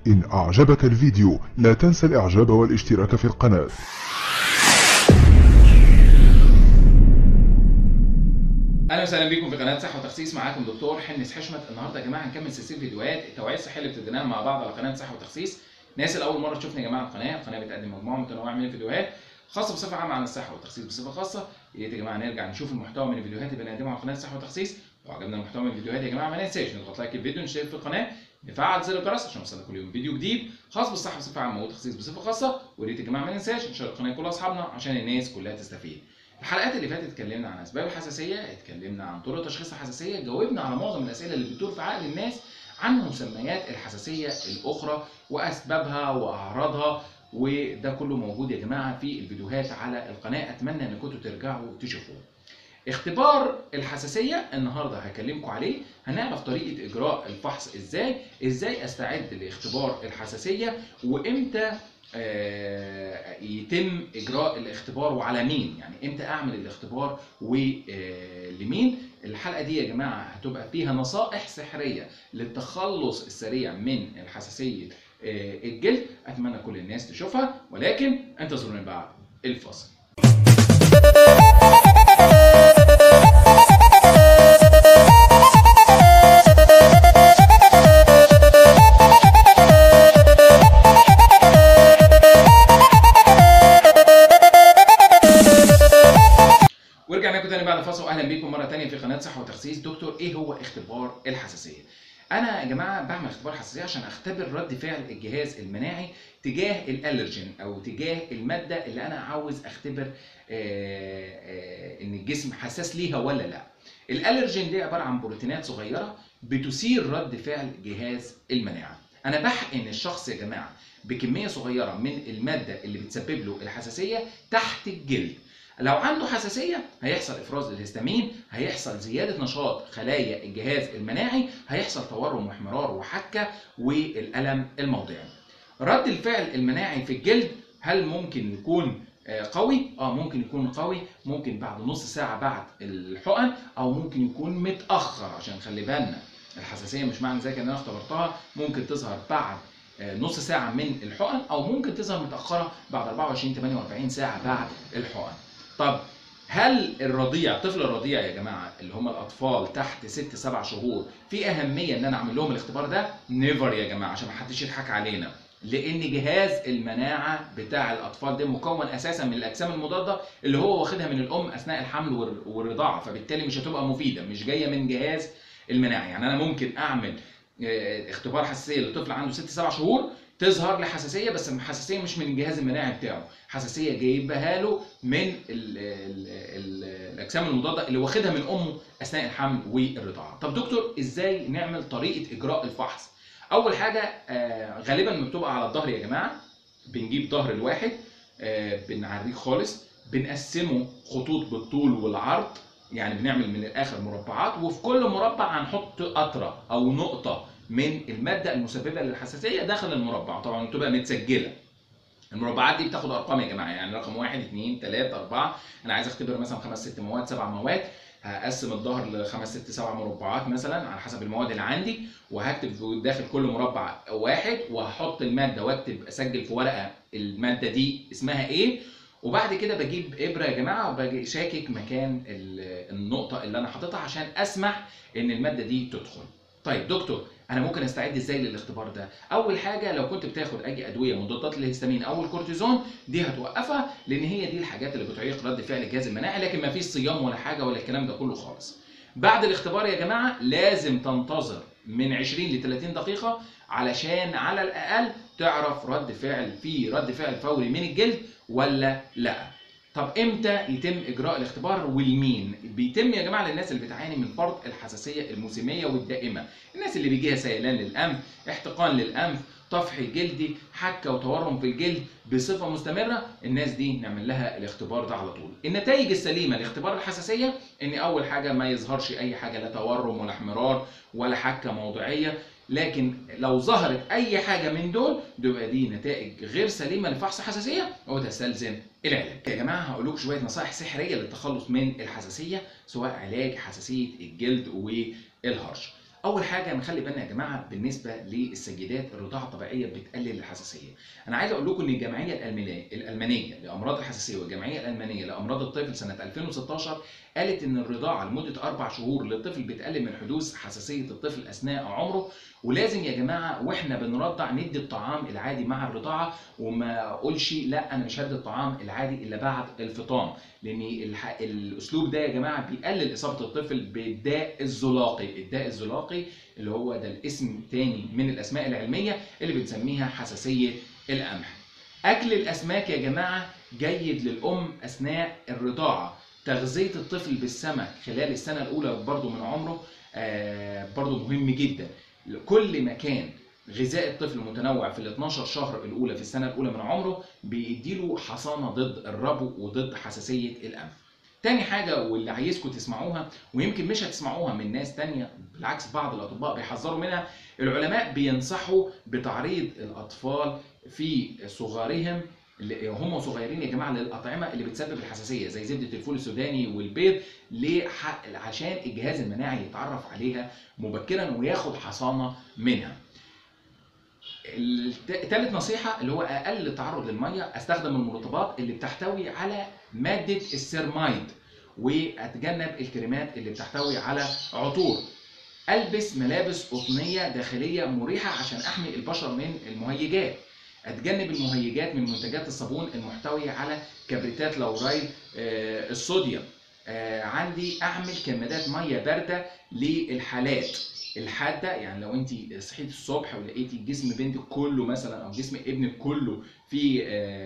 إن أعجبك الفيديو لا تنسى الإعجاب والاشتراك في القناة اهلا وسهلا بيكم في قناه صحه وتخسيس معاكم دكتور حنس حشمت النهارده يا جماعه هنكمل سلسله فيديوهات التوعيه الصحيه اللي ابتديناها مع بعض على قناه صحه وتخسيس الناس اللي اول مره تشوفنا يا جماعه القناه القناه بتقدم مجموعه متنوعه من الفيديوهات خاصه بصفه عامه عن الصحه والتخسيس بصفه خاصه يا ريت يا جماعه نرجع نشوف المحتوى من الفيديوهات اللي بنقدمها على قناه صحه وتخسيس لو عجبنا المحتوى من الفيديوهات يا جماعه ما ننساش نضغط لايك الفيديو نشترك في القناه نفعل زر الجرس عشان يوصلنا كل يوم فيديو جديد خاص بالصحه بصفه عامه والتخسيس بصفه خاصه ويا ريت يا جماعه ما ننساش نشارك القناه كل اصحابنا عشان الناس كلها تستفيد الحلقات اللي فاتت اتكلمنا عن اسباب الحساسيه اتكلمنا عن طرق تشخيص الحساسيه جاوبنا على معظم الاسئله اللي بتدور في عقل الناس عن مسميات الحساسيه الاخرى واسبابها واعراضها وده كله موجود يا جماعه في الفيديوهات على القناه اتمنى انكم ترجعوا تشوفوه اختبار الحساسيه النهارده هكلمكم عليه هنعرف طريقه اجراء الفحص ازاي ازاي استعد لاختبار الحساسيه وامتى آه، يتم اجراء الاختبار وعلى مين يعني امتى اعمل الاختبار ولمين الحلقه دي يا جماعه هتبقى فيها نصائح سحريه للتخلص السريع من الحساسيه آه، الجلد اتمنى كل الناس تشوفها ولكن انتظروني بعد الفاصل ورجعنا لكم تاني بعد الفاصل واهلا بيكم مره تانيه في قناه صحه وتخسيس دكتور ايه هو اختبار الحساسيه انا يا جماعه بعمل اختبار حساسيه عشان اختبر رد فعل الجهاز المناعي تجاه الالرجين او تجاه الماده اللي انا عاوز اختبر آه، آه، ان الجسم حساس ليها ولا لا الالرجين دي عباره عن بروتينات صغيره بتثير رد فعل جهاز المناعه انا بحقن الشخص يا جماعه بكميه صغيره من الماده اللي بتسبب له الحساسيه تحت الجلد لو عنده حساسيه هيحصل افراز للهستامين هيحصل زياده نشاط خلايا الجهاز المناعي هيحصل تورم واحمرار وحكه والالم الموضعي رد الفعل المناعي في الجلد هل ممكن يكون آه، قوي اه ممكن يكون قوي ممكن بعد نص ساعه بعد الحقن او ممكن يكون متاخر عشان خلي بالنا الحساسيه مش معنى ذلك ان انا اختبرتها ممكن تظهر بعد آه، نص ساعه من الحقن او ممكن تظهر متاخره بعد 24 48 ساعه بعد الحقن طب هل الرضيع الطفل الرضيع يا جماعه اللي هم الاطفال تحت 6 7 شهور في اهميه ان انا اعمل لهم الاختبار ده نيفر يا جماعه عشان ما حدش يضحك علينا لان جهاز المناعه بتاع الاطفال ده مكون اساسا من الاجسام المضاده اللي هو واخدها من الام اثناء الحمل والر- والرضاعه فبالتالي مش هتبقى مفيده مش جايه من جهاز المناعه يعني انا ممكن اعمل آه، اختبار حساسيه لطفل عنده 6 7 شهور تظهر لي حساسيه بس الحساسيه مش من الجهاز المناعي بتاعه حساسيه جايبها له من ال ال ال الاجسام المضاده اللي واخدها من امه اثناء الحمل والرضاعه طب دكتور ازاي نعمل طريقه اجراء الفحص اول حاجه آه، غالبا بتبقى على الظهر يا جماعه بنجيب ظهر الواحد آه، بنعريه خالص بنقسمه خطوط بالطول والعرض يعني بنعمل من الاخر مربعات وفي كل مربع هنحط قطره او نقطه من الماده المسببه للحساسيه داخل المربع طبعا بتبقى متسجله المربعات دي بتاخد ارقام يا جماعه يعني رقم واحد اثنين ثلاثة أربعة أنا عايز أختبر مثلا خمس ست مواد سبع مواد هقسم الظهر لخمس ست سبع مربعات مثلا على حسب المواد اللي عندي وهكتب داخل كل مربع واحد وهحط الماده واكتب اسجل في ورقه الماده دي اسمها ايه وبعد كده بجيب ابره يا جماعه وباجي شاكك مكان ال- النقطه اللي انا حاططها عشان اسمح ان الماده دي تدخل. طيب دكتور انا ممكن استعد ازاي للاختبار ده؟ اول حاجه لو كنت بتاخد اي ادويه مضادات للهستامين او الكورتيزون دي هتوقفها لان هي دي الحاجات اللي بتعيق رد فعل الجهاز المناعي لكن ما فيش صيام ولا حاجه ولا الكلام ده كله خالص. بعد الاختبار يا جماعه لازم تنتظر من 20 ل 30 دقيقه علشان على الاقل تعرف رد فعل في رد فعل فوري من الجلد ولا لا. طب امتى يتم اجراء الاختبار والمين؟ بيتم يا جماعه للناس اللي بتعاني من فرط الحساسيه الموسميه والدائمه، الناس اللي بيجيها سيلان للانف، احتقان للانف، طفح جلدي، حكه وتورم في الجلد بصفه مستمره، الناس دي نعمل لها الاختبار ده على طول. النتائج السليمه لاختبار الحساسيه ان اول حاجه ما يظهرش اي حاجه لا تورم ولا احمرار ولا حكه موضعيه، لكن لو ظهرت اي حاجه من دول تبقى دي نتائج غير سليمه لفحص حساسيه وتستلزم العلاج. يا جماعه هقول لكم شويه نصائح سحريه للتخلص من الحساسيه سواء علاج حساسيه الجلد والهرش. اول حاجه نخلي بالنا يا جماعه بالنسبه للسيدات الرضاعه الطبيعيه بتقلل الحساسيه انا عايز اقول لكم ان الجمعيه الالمانيه الالمانيه لامراض الحساسيه والجمعيه الالمانيه لامراض الطفل سنه 2016 قالت ان الرضاعه لمده اربع شهور للطفل بتقلل من حدوث حساسيه الطفل اثناء عمره ولازم يا جماعه واحنا بنرضع ندي الطعام العادي مع الرضاعه وما اقولش لا انا مش هدي الطعام العادي الا بعد الفطام لان الح... الاسلوب ده يا جماعه بيقلل اصابه الطفل بالداء الزلاقي الداء الزلاقي اللي هو ده الاسم تاني من الاسماء العلميه اللي بنسميها حساسيه القمح اكل الاسماك يا جماعه جيد للام اثناء الرضاعه تغذيه الطفل بالسمك خلال السنه الاولى برضو من عمره آه برضو مهم جدا كل ما كان غذاء الطفل متنوع في ال 12 شهر الاولى في السنه الاولى من عمره بيديله حصانه ضد الربو وضد حساسيه الانف. تاني حاجه واللي عايزكم تسمعوها ويمكن مش هتسمعوها من ناس تانية بالعكس بعض الاطباء بيحذروا منها العلماء بينصحوا بتعريض الاطفال في صغارهم اللي هم صغيرين يا جماعه للاطعمه اللي بتسبب الحساسيه زي زبده الفول السوداني والبيض ليه عشان الجهاز المناعي يتعرف عليها مبكرا وياخد حصانه منها. ثالث نصيحه اللي هو اقل تعرض للميه استخدم المرطبات اللي بتحتوي على ماده السيرمايد واتجنب الكريمات اللي بتحتوي على عطور البس ملابس قطنيه داخليه مريحه عشان احمي البشره من المهيجات اتجنب المهيجات من منتجات الصابون المحتويه على كبريتات لورايل آه الصوديوم آه عندي اعمل كمادات ميه بارده للحالات الحاده يعني لو انت صحيت الصبح ولقيتي جسم بنتك كله مثلا او جسم ابنك كله في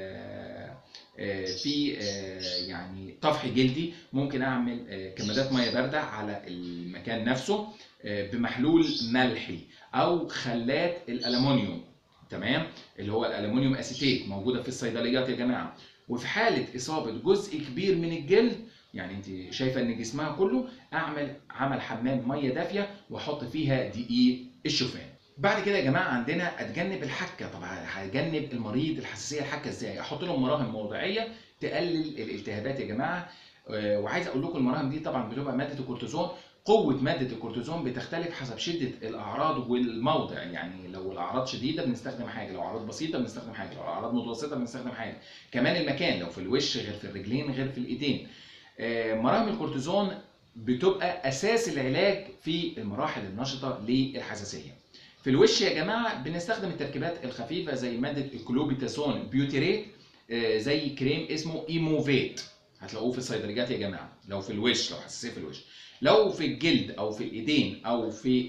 آه في يعني طفح جلدي ممكن اعمل كمادات ميه بارده على المكان نفسه بمحلول ملحي او خلات الالومنيوم تمام اللي هو الالومنيوم اسيتيت موجوده في الصيدليات يا جماعه وفي حاله اصابه جزء كبير من الجلد يعني انت شايفه ان جسمها كله اعمل عمل حمام ميه دافيه واحط فيها دقيق الشوفان بعد كده يا جماعه عندنا اتجنب الحكه طبعا هتجنب المريض الحساسيه الحكه ازاي احط لهم مراهم موضعيه تقلل الالتهابات يا جماعه وعايز اقول لكم المراهم دي طبعا بتبقى ماده الكورتيزون قوة مادة الكورتيزون بتختلف حسب شدة الأعراض والموضع يعني لو الأعراض شديدة بنستخدم حاجة لو أعراض بسيطة بنستخدم حاجة لو أعراض متوسطة بنستخدم حاجة كمان المكان لو في الوش غير في الرجلين غير في الإيدين مراهم الكورتيزون بتبقى أساس العلاج في المراحل النشطة للحساسية في الوش يا جماعة بنستخدم التركيبات الخفيفة زي مادة الكلوبيتاسون بيوتيريت زي كريم اسمه ايموفيت هتلاقوه في الصيدليات يا جماعة لو في الوش لو حساسية في الوش لو في الجلد او في الايدين او في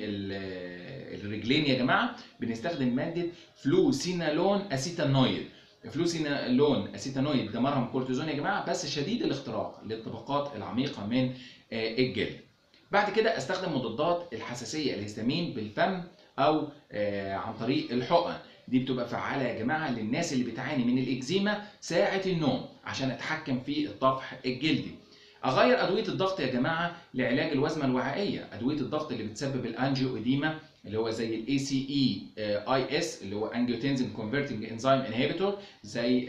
الرجلين يا جماعه بنستخدم ماده فلوسينالون اسيتانويد فلوسينالون اسيتانويد ده مرهم كورتيزون يا جماعه بس شديد الاختراق للطبقات العميقه من الجلد بعد كده استخدم مضادات الحساسيه الهستامين بالفم او عن طريق الحقن دي بتبقى فعاله يا جماعه للناس اللي بتعاني من الاكزيما ساعه النوم عشان اتحكم في الطفح الجلدي اغير ادويه الضغط يا جماعه لعلاج الوزمه الوعائيه ادويه الضغط اللي بتسبب الانجيو اديما اللي هو زي الاي سي اي اي اس اللي هو انجيوتنزين كونفرتنج انزيم انهبيتور زي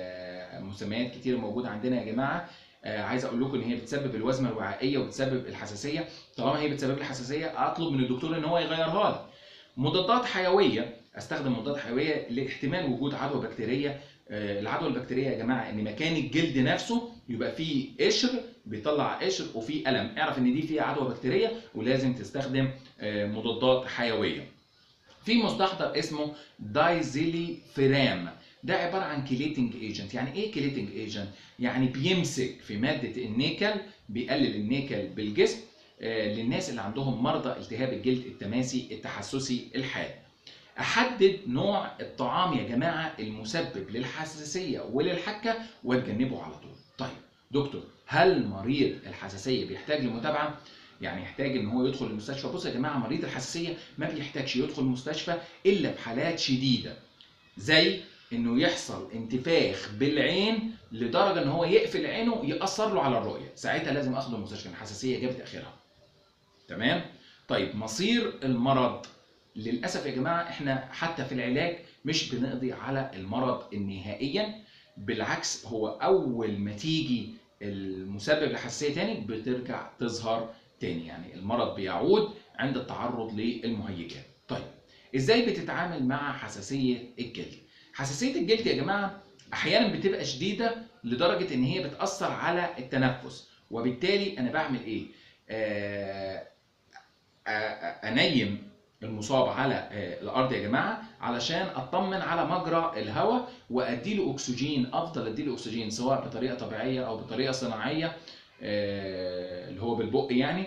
مسميات كتير موجوده عندنا يا جماعه عايز اقول لكم ان هي بتسبب الوزمه الوعائيه وبتسبب الحساسيه طالما هي بتسبب الحساسيه اطلب من الدكتور ان هو يغيرها لي مضادات حيويه استخدم مضادات حيويه لاحتمال وجود عدوى بكتيريه العدوى البكتيريه يا جماعه ان مكان الجلد نفسه يبقى فيه قشر بيطلع قشر وفيه الم اعرف ان دي فيها عدوى بكتيريه ولازم تستخدم مضادات حيويه في مستحضر اسمه دايزيلي فيرام ده عباره عن كيليتنج ايجنت يعني ايه كيليتنج ايجنت يعني بيمسك في ماده النيكل بيقلل النيكل بالجسم للناس اللي عندهم مرضى التهاب الجلد التماسي التحسسي الحاد احدد نوع الطعام يا جماعه المسبب للحساسيه وللحكه واتجنبه على طول طيب دكتور هل مريض الحساسيه بيحتاج لمتابعه يعني يحتاج ان هو يدخل المستشفى بص يا جماعه مريض الحساسيه ما بيحتاجش يدخل المستشفى الا في حالات شديده زي انه يحصل انتفاخ بالعين لدرجه ان هو يقفل عينه ياثر له على الرؤيه ساعتها لازم اخده المستشفى الحساسيه جابت اخرها تمام طيب مصير المرض للاسف يا جماعه احنا حتى في العلاج مش بنقضي على المرض نهائيا بالعكس هو اول ما تيجي المسبب لحساسيه تاني بترجع تظهر تاني يعني المرض بيعود عند التعرض للمهيجات طيب ازاي بتتعامل مع حساسيه الجلد حساسيه الجلد يا جماعه احيانا بتبقى شديده لدرجه ان هي بتاثر على التنفس وبالتالي انا بعمل ايه آه آه، آه، انيم المصاب على آه، الارض يا جماعه علشان اطمن على مجرى الهواء واديله اكسجين افضل اديله اكسجين سواء بطريقه طبيعيه او بطريقه صناعيه آه، اللي هو بالبق يعني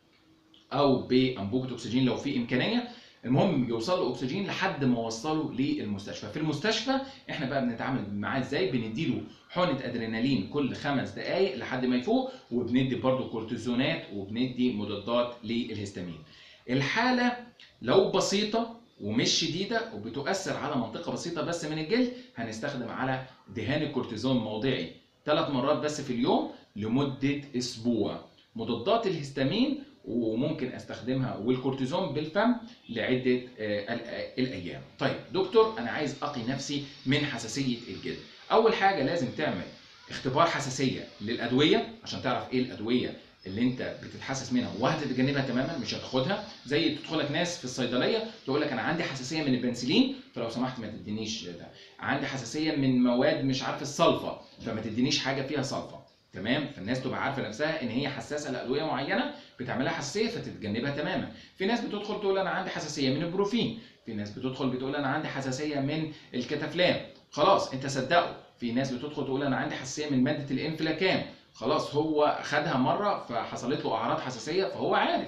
او بانبوبه اكسجين لو في امكانيه المهم يوصل له اكسجين لحد ما وصله للمستشفى في المستشفى احنا بقى بنتعامل معاه ازاي بنديله حقنه ادرينالين كل خمس دقائق لحد ما يفوق وبندي برضه كورتيزونات وبندي مضادات للهستامين الحاله لو بسيطه ومش شديده وبتؤثر على منطقه بسيطه بس من الجلد هنستخدم على دهان الكورتيزون موضعي ثلاث مرات بس في اليوم لمده اسبوع مضادات الهستامين وممكن استخدمها والكورتيزون بالفم لعده آه، ال- آه، الايام. طيب دكتور انا عايز اقي نفسي من حساسيه الجلد. اول حاجه لازم تعمل اختبار حساسيه للادويه عشان تعرف ايه الادويه اللي انت بتتحسس منها وهتتجنبها تماما مش هتاخدها زي تدخلك ناس في الصيدليه تقول لك انا عندي حساسيه من البنسلين فلو سمحت ما تدينيش ده عندي حساسيه من مواد مش عارف الصلفه فما تدينيش حاجه فيها صلفه تمام فالناس تبقى عارفه نفسها ان هي حساسه لادويه معينه بتعملها حساسيه فتتجنبها تماما في ناس بتدخل تقول انا عندي حساسيه من البروفين في ناس بتدخل بتقول انا عندي حساسيه من الكتافلام خلاص انت صدقه في ناس بتدخل تقول انا عندي حساسيه من ماده الانفلاكام خلاص هو خدها مره فحصلت له اعراض حساسيه فهو عارف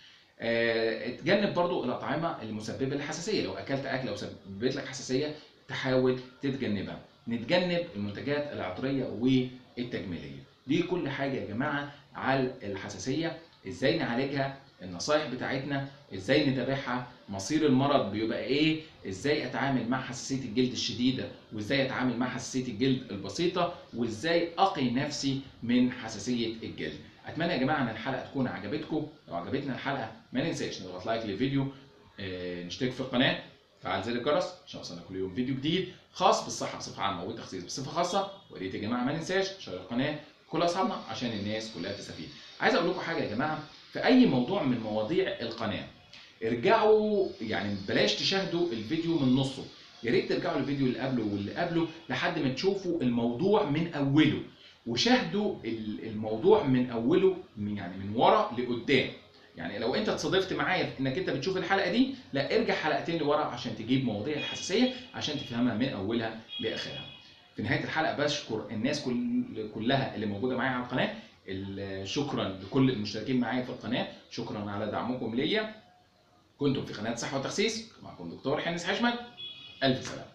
آه، اتجنب برضو الاطعمه المسببه للحساسيه لو اكلت اكله وسببت لك حساسيه تحاول تتجنبها نتجنب المنتجات العطريه والتجميليه دي كل حاجه يا جماعه على الحساسيه ازاي نعالجها النصايح بتاعتنا ازاي نتابعها مصير المرض بيبقى ايه ازاي اتعامل مع حساسيه الجلد الشديده وازاي اتعامل مع حساسيه الجلد البسيطه وازاي اقي نفسي من حساسيه الجلد اتمنى يا جماعه ان الحلقه تكون عجبتكم لو عجبتنا الحلقه ما ننساش نضغط لايك للفيديو آه، نشترك في القناه فعل زر الجرس عشان يوصلنا كل يوم فيديو جديد خاص بالصحه بصفه عامه والتخسيس بصفه خاصه ويا ريت يا جماعه ما ننساش شير القناه كل اصحابنا عشان الناس كلها تستفيد عايز اقول لكم حاجه يا جماعه في اي موضوع من مواضيع القناه ارجعوا يعني بلاش تشاهدوا الفيديو من نصه يا ريت ترجعوا للفيديو اللي قبله واللي قبله لحد ما تشوفوا الموضوع من اوله وشاهدوا ال- الموضوع من اوله من يعني من ورا لقدام يعني لو انت اتصادفت معايا في انك انت بتشوف الحلقه دي لا ارجع حلقتين لورا عشان تجيب مواضيع الحساسيه عشان تفهمها من اولها لاخرها في نهايه الحلقه بشكر الناس كل كلها اللي موجوده معايا على القناه ال- شكرا لكل المشتركين معايا في القناه شكرا على دعمكم ليا كنتم في قناه صحه وتخسيس معكم دكتور حنس حشمت الف سلامه